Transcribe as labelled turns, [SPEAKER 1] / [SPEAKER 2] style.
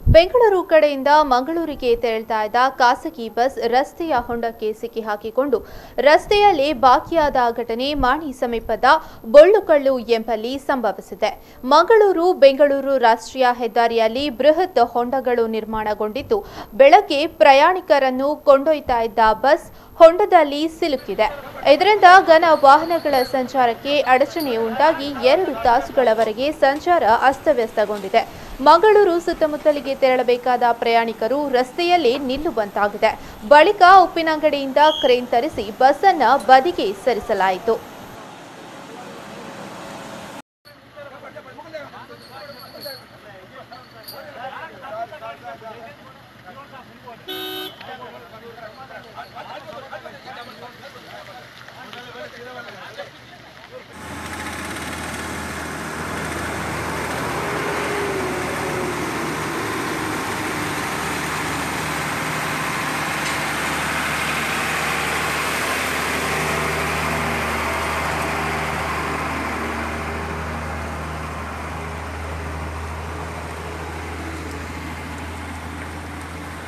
[SPEAKER 1] ಬೆಂಗಳೂರು ಕಡೆಯಿಂದ ಮಂಗಳೂರಿಗೆ ತೆರಳ್ತಾ ಇದ್ದ ಖಾಸಗಿ ಬಸ್ ರಸ್ತೆಯ ಹೊಂಡಕ್ಕೆ ಸಿಕ್ಕಿ ಹಾಕಿಕೊಂಡು ರಸ್ತೆಯಲ್ಲಿ ಬಾಕಿಯಾದ ಘಟನೆ ಮಾಣಿ ಸಮೀಪದ ಬೊಳ್ಳುಕಳ್ಳು ಎಂಬಲ್ಲಿ ಸಂಭವಿಸಿದೆ ಮಂಗಳೂರು ಬೆಂಗಳೂರು ರಾಷ್ಟ್ರೀಯ ಹೆದ್ದಾರಿಯಲ್ಲಿ ಬೃಹತ್ ಹೊಂಡಗಳು ನಿರ್ಮಾಣಗೊಂಡಿದ್ದು ಬೆಳಗ್ಗೆ ಪ್ರಯಾಣಿಕರನ್ನು ಕೊಂಡೊಯ್ತಾ ಇದ್ದ ಬಸ್ ಹೊಂಡದಲ್ಲಿ ಸಿಲುಕಿದೆ ಇದರಿಂದ ಘನ ವಾಹನಗಳ ಸಂಚಾರಕ್ಕೆ ಅಡಚಣೆ ಉಂಟಾಗಿ ಎರಡು ತಾಸುಗಳವರೆಗೆ ಸಂಚಾರ ಅಸ್ತವ್ಯಸ್ತಗೊಂಡಿದೆ ಮಂಗಳೂರು ಸುತ್ತಮುತ್ತಲಿಗೆ ತೆರಳಬೇಕಾದ ಪ್ರಯಾಣಿಕರು ರಸ್ತೆಯಲ್ಲಿ ನಿಲ್ಲುವಂತಾಗಿದೆ ಬಳಿಕ ಉಪ್ಪಿನಂಗಡಿಯಿಂದ ಕ್ರೇನ್ ತರಿಸಿ ಬಸ್ ಅನ್ನ ಬದಿಗೆ ಸರಿಸಲಾಯಿತು